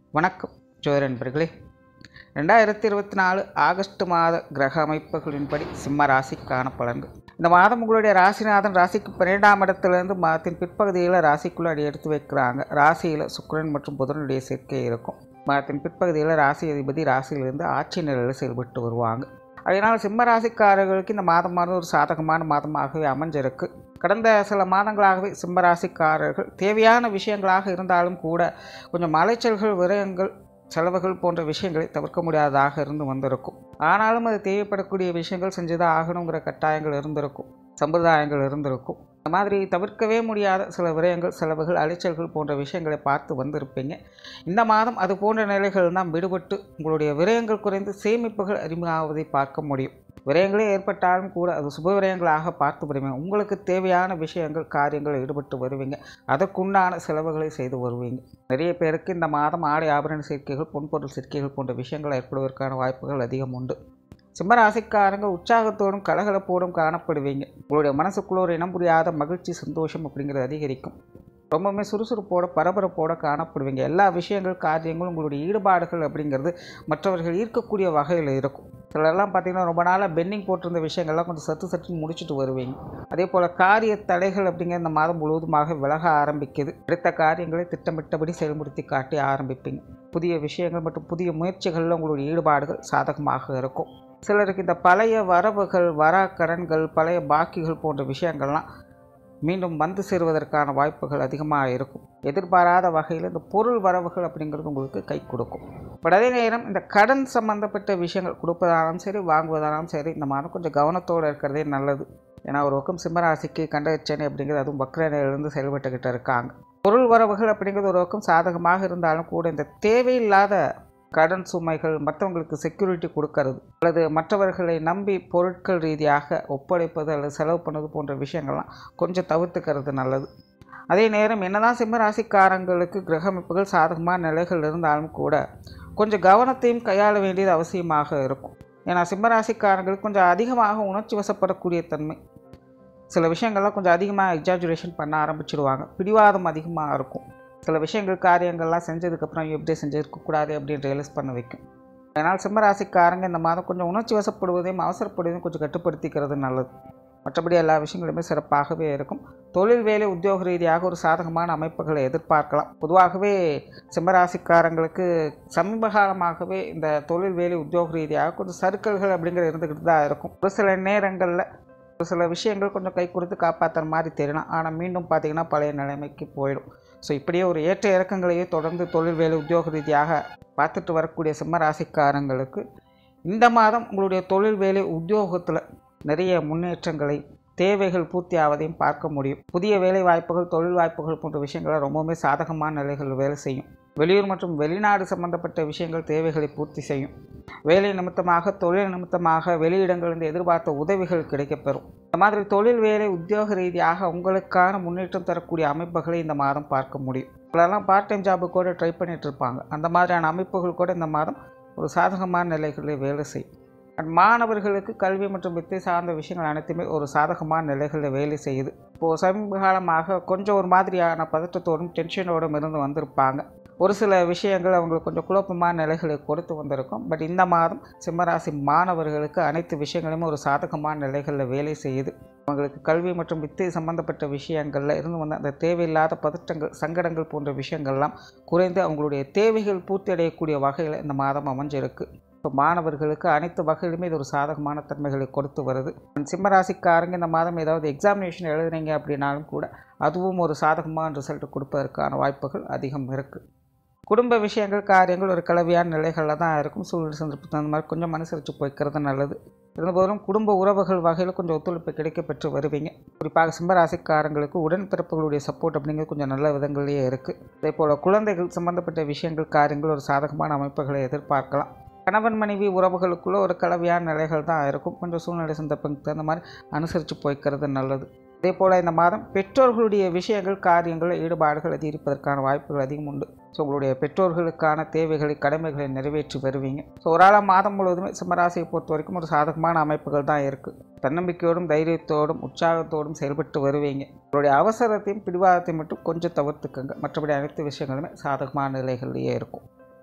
வணக்கம் ஜோதிட நண்பர்களே ரெண்டாயிரத்தி இருபத்தி நாலு ஆகஸ்ட் மாத கிரக அமைப்புகளின்படி சிம்ம ராசிக்கான பலன்கள் இந்த மாதம் உங்களுடைய ராசிநாதன் ராசிக்கு பன்னிரெண்டாம் இடத்துலேருந்து மாதத்தின் பிற்பகுதியில் ராசிக்குள்ளே அடி எடுத்து வைக்கிறாங்க ராசியில் சுக்கிரன் மற்றும் புதனுடைய சேர்க்கை இருக்கும் மாதத்தின் பிற்பகுதியில் ராசி அதிபதி ராசியிலிருந்து ஆட்சி நிலையில் செயல்பட்டு வருவாங்க அதனால் சிம்ம ராசிக்காரர்களுக்கு இந்த மாதமானது ஒரு சாதகமான மாதமாகவே அமைஞ்சிருக்கு கடந்த சில மாதங்களாகவே சிம்ம ராசிக்காரர்கள் தேவையான விஷயங்களாக இருந்தாலும் கூட கொஞ்சம் மலைச்சல்கள் விரயங்கள் செலவுகள் போன்ற விஷயங்களை தவிர்க்க முடியாததாக இருந்து வந்திருக்கும் ஆனாலும் அது தேவைப்படக்கூடிய விஷயங்கள் செஞ்சுதான் ஆகணுங்கிற கட்டாயங்கள் இருந்திருக்கும் சம்பிரதாயங்கள் இருந்திருக்கும் இந்த மாதிரி தவிர்க்கவே முடியாத சில விரயங்கள் செலவுகள் அலைச்சல்கள் போன்ற விஷயங்களை பார்த்து வந்திருப்பீங்க இந்த மாதம் அது போன்ற நிலைகள் தான் விடுபட்டு உங்களுடைய விரயங்கள் குறைந்து சேமிப்புகள் அதிகமாவதை பார்க்க முடியும் விரயங்களே ஏற்பட்டாலும் கூட அது சுப விரயங்களாக பார்த்து வருவீங்க உங்களுக்கு தேவையான விஷயங்கள் காரியங்கள் ஈடுபட்டு வருவீங்க அதற்குண்டான செலவுகளை செய்து வருவீங்க நிறைய பேருக்கு இந்த மாதம் ஆடை ஆபரண சேர்க்கைகள் பொன்பொருள் சேர்க்கைகள் போன்ற விஷயங்கள் ஏற்படுவதற்கான வாய்ப்புகள் அதிகம் உண்டு சிம்மராசிக்காரங்க உற்சாகத்தோடும் கலகலப்போடும் காணப்படுவீங்க உங்களுடைய மனசுக்குள்ள ஒரு இனம் புரியாத மகிழ்ச்சி சந்தோஷம் அப்படிங்கிறது அதிகரிக்கும் ரொம்பவுமே சுறுசுறுப்போட பரபரப்போட காணப்படுவீங்க எல்லா விஷயங்கள் காரியங்களும் உங்களுடைய ஈடுபாடுகள் அப்படிங்கிறது மற்றவர்கள் ஈர்க்கக்கூடிய வகையில் இருக்கும் சிலர்லாம் பார்த்தீங்கன்னா ரொம்ப நாளாக பெண்டிங் போட்டிருந்த விஷயங்கள்லாம் கொஞ்சம் சத்து சட்டுன்னு முடிச்சுட்டு வருவீங்க அதே போல் காரிய தடைகள் அப்படிங்கிற இந்த மாதம் முழுவதுமாக விலக ஆரம்பிக்குது எடுத்த காரியங்களை திட்டமிட்டபடி செயல்படுத்தி காட்டி ஆரம்பிப்பீங்க புதிய விஷயங்கள் மற்றும் புதிய முயற்சிகளில் உங்களுடைய ஈடுபாடுகள் சாதகமாக இருக்கும் சிலருக்கு இந்த பழைய வரவுகள் வரா கடன்கள் பழைய பாக்கிகள் போன்ற விஷயங்கள்லாம் மீண்டும் வந்து சேருவதற்கான வாய்ப்புகள் அதிகமாக இருக்கும் எதிர்பாராத வகையில் இந்த பொருள் வரவுகள் அப்படிங்கிறது உங்களுக்கு கை கொடுக்கும் பட் அதே நேரம் இந்த கடன் சம்மந்தப்பட்ட விஷயங்கள் கொடுப்பதாலும் சரி வாங்குவதாலும் சரி இந்த மாதம் கொஞ்சம் கவனத்தோடு இருக்கிறதே நல்லது ஏன்னா ஒரு பக்கம் சிம்மராசிக்கு கண்டச்சனை அப்படிங்கிறது அதுவும் வக்ரநிலையிலிருந்து செயல்பட்டுக்கிட்டு இருக்காங்க பொருள் வரவுகள் அப்படிங்கிறது ஒரு பக்கம் சாதகமாக இருந்தாலும் கூட இந்த தேவையில்லாத கடன் சுமைகள் மற்றவங்களுக்கு செக்யூரிட்டி கொடுக்கறது அல்லது மற்றவர்களை நம்பி பொருட்கள் ரீதியாக ஒப்படைப்பது அல்லது செலவு பண்ணுறது போன்ற விஷயங்கள்லாம் கொஞ்சம் தவிர்த்துக்கிறது நல்லது அதே நேரம் என்னதான் சிம்ம ராசிக்காரங்களுக்கு கிரகமைப்புகள் சாதகமான நிலைகள் இருந்தாலும் கூட கொஞ்சம் கவனத்தையும் கையாள வேண்டியது அவசியமாக இருக்கும் ஏன்னா சிம்ம ராசிக்காரங்களுக்கு கொஞ்சம் அதிகமாக உணர்ச்சி வசப்படக்கூடிய தன்மை சில விஷயங்கள்லாம் கொஞ்சம் அதிகமாக எக்ஸாஜுரேஷன் பண்ண ஆரம்பிச்சிடுவாங்க பிடிவாதம் அதிகமாக இருக்கும் சில விஷயங்கள் காரியங்கள்லாம் செஞ்சதுக்கப்புறம் எப்படி செஞ்சுருக்கக்கூடாது அப்படின்னு ரியலைஸ் பண்ண வைக்கும் அதனால் சிம்மராசிக்காரங்க இந்த மாதம் கொஞ்சம் உணர்ச்சி வசப்படுவதையும் அவசரப்படுவதையும் கொஞ்சம் கட்டுப்படுத்திக்கிறது நல்லது மற்றபடி எல்லா விஷயங்களுமே சிறப்பாகவே இருக்கும் தொழில் வேலை உத்தியோக ரீதியாக ஒரு சாதகமான அமைப்புகளை எதிர்பார்க்கலாம் பொதுவாகவே சிம்மராசிக்காரங்களுக்கு சமீப காலமாகவே இந்த தொழில் வேலை உத்தியோக ரீதியாக கொஞ்சம் சர்க்கிள்கள் அப்படிங்கிறது இருந்துக்கிட்டு தான் இருக்கும் ஒரு சில நேரங்களில் ஒரு சில விஷயங்கள் கொஞ்சம் கை கொடுத்து காப்பாற்றுற மாதிரி தெரியலாம் ஆனால் மீண்டும் பார்த்திங்கன்னா பழைய நிலைமைக்கு போயிடும் ஸோ இப்படியே ஒரு ஏற்ற இறக்கங்களையே தொடர்ந்து தொழில் வேலை உத்தியோக ரீதியாக பார்த்துட்டு வரக்கூடிய சிம்ம ராசிக்காரங்களுக்கு இந்த மாதம் உங்களுடைய தொழில் வேலை உத்தியோகத்தில் நிறைய முன்னேற்றங்களை தேவைகள் பூர்த்தி ஆவதையும் பார்க்க முடியும் புதிய வேலை வாய்ப்புகள் தொழில் வாய்ப்புகள் போன்ற விஷயங்களை ரொம்பவுமே சாதகமான நிலைகள் வேலை செய்யும் வெளியூர் மற்றும் வெளிநாடு சம்பந்தப்பட்ட விஷயங்கள் தேவைகளை பூர்த்தி செய்யும் வேலை நிமித்தமாக தொழில் நிமித்தமாக வெளியிடங்களிலிருந்து எதிர்பார்த்த உதவிகள் கிடைக்கப்பெறும் இந்த மாதிரி தொழில் வேலை உத்தியோக ரீதியாக உங்களுக்கான முன்னேற்றம் தரக்கூடிய அமைப்புகளை இந்த மாதம் பார்க்க முடியும் சிலர்லாம் பார்ட் டைம் ஜாபு கூட ட்ரை பண்ணிட்டு இருப்பாங்க அந்த மாதிரியான அமைப்புகள் கூட இந்த மாதம் ஒரு சாதகமான நிலைகளில் வேலை செய்யும் மாணவர்களுக்கு கல்வி மற்றும் வித்தை சார்ந்த விஷயங்கள் அனைத்துமே ஒரு சாதகமான நிலைகளில் வேலை செய்யுது இப்போது சமீப காலமாக கொஞ்சம் ஒரு மாதிரியான பதட்டத்தோடும் டென்ஷனோடும் இருந்து வந்திருப்பாங்க ஒரு சில விஷயங்கள் அவங்களுக்கு கொஞ்சம் குழப்பமான நிலைகளை கொடுத்து வந்திருக்கும் பட் இந்த மாதம் சிம்மராசி மாணவர்களுக்கு அனைத்து விஷயங்களுமே ஒரு சாதகமான நிலைகளில் வேலை செய்யுது அவங்களுக்கு கல்வி மற்றும் வித்தை சம்பந்தப்பட்ட விஷயங்களில் இருந்து வந்த அந்த தேவையில்லாத பதட்டங்கள் சங்கடங்கள் போன்ற விஷயங்கள்லாம் குறைந்து அவங்களுடைய தேவைகள் பூர்த்தி அடையக்கூடிய வகையில் இந்த மாதம் அமைஞ்சிருக்கு இப்போ மாணவர்களுக்கு அனைத்து வகையிலுமே இது ஒரு சாதகமான தன்மைகளை கொடுத்து வருது சிம்மராசிக்காரங்க இந்த மாதம் ஏதாவது எக்ஸாமினேஷன் எழுதுனீங்க அப்படின்னாலும் கூட அதுவும் ஒரு சாதகமான ரிசல்ட் கொடுப்பதற்கான வாய்ப்புகள் அதிகம் இருக்குது குடும்ப விஷயங்கள் காரியங்கள் ஒரு கலவையான நிலைகளில் தான் இருக்கும் சூழ்நிலை சந்தர்ப்பத்துக்கு அந்த மாதிரி கொஞ்சம் மனுசரித்து போய்க்கிறது நல்லது இருந்தபோதும் குடும்ப உறவுகள் வகையில் கொஞ்சம் ஒத்துழைப்பு கிடைக்க பெற்று வருவீங்க குறிப்பாக சிம்மராசிக்காரங்களுக்கு உடன்பிறப்புகளுடைய சப்போர்ட் அப்படிங்கிறது கொஞ்சம் நல்ல விதங்கள்லேயே இருக்குது அதே போல் குழந்தைகள் சம்பந்தப்பட்ட விஷயங்கள் காரியங்கள் ஒரு சாதகமான அமைப்புகளை எதிர்பார்க்கலாம் கணவன் மனைவி உறவுகளுக்குள்ள ஒரு கலவையான நிலைகள் தான் இருக்கும் கொஞ்சம் சூழ்நிலை சந்தர்ப்பத்துக்கு தகுந்த மாதிரி அனுசரித்து போய்க்கிறது நல்லது அதே போல் இந்த மாதம் பெற்றோர்களுடைய விஷயங்கள் காரியங்கள் ஈடுபாடுகள் அதிகரிப்பதற்கான வாய்ப்புகள் அதிகம் உண்டு ஸோ உங்களுடைய பெற்றோர்களுக்கான தேவைகளை கடமைகளை நிறைவேற்றி வருவீங்க ஸோ ஒரு ஆளாக மாதம் முழுவதுமே சிம்மராசியை பொறுத்த வரைக்கும் ஒரு சாதகமான அமைப்புகள் தான் இருக்குது தன்னம்பிக்கையோடும் தைரியத்தோடும் உற்சாகத்தோடும் செயல்பட்டு வருவீங்க உங்களுடைய அவசரத்தையும் பிடிவாதத்தையும் மட்டும் கொஞ்சம் தவிர்த்துக்கங்க மற்றபடி அனைத்து விஷயங்களுமே சாதகமான நிலைகளிலேயே இருக்கும்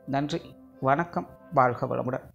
நன்றி வணக்கம் வாழ்க வளமுடன்